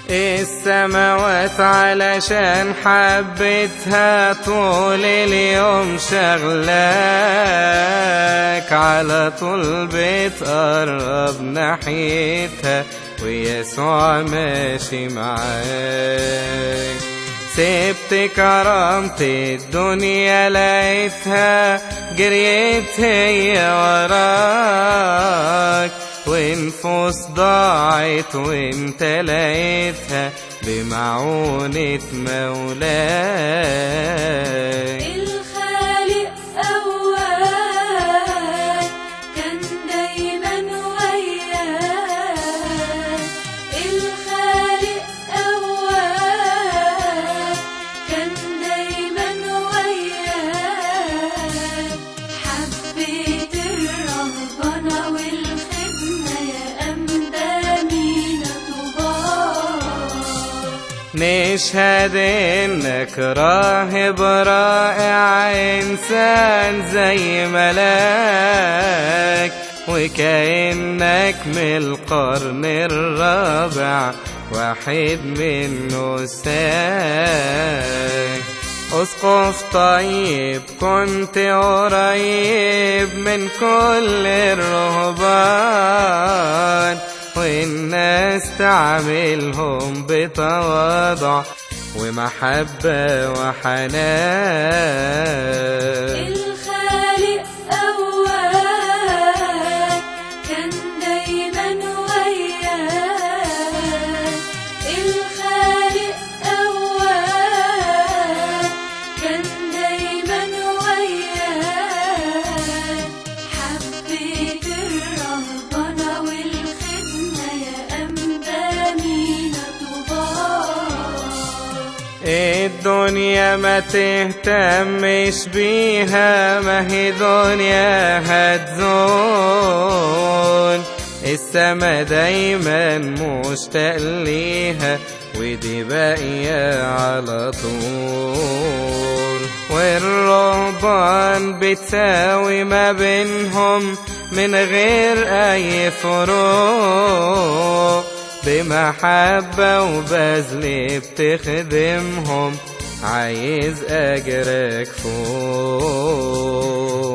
السماوات علشان حبتها طول اليوم شغلاك على طول بتقرب ناحيتها ويسوع ماشي معاك سبت كرامة الدنيا لقيتها جريت هي وراك ونفوس ضاعت وانت لقيتها بمعونة مولاك الخالق أواب كان دايما وياك الخالق أواب كان دايما وياك حبيت الرهبنة والخدمة يا أمدانينا طباق نشهد انك راهب رائع انسان زي ملاك وكأنك من القرن الرابع واحد منه ساك أسقف طيب كنت قريب من كل الرهبان والناس تعاملهم بتواضع ومحبة وحنان الخالق أواب كان دايما وياك الخالق أواب كان دايما وياك حبيت الرهبنة والخدمة يا أمدانينا طباق الدنيا ما تهتمش بيها ما هي دنيا هتزول السما دايما مشتاق ليها ودي باقية على طول والرهبان بتساوي ما بينهم من غير أي فروق بمحبة وبذل بتخدمهم عايز أجرك فوق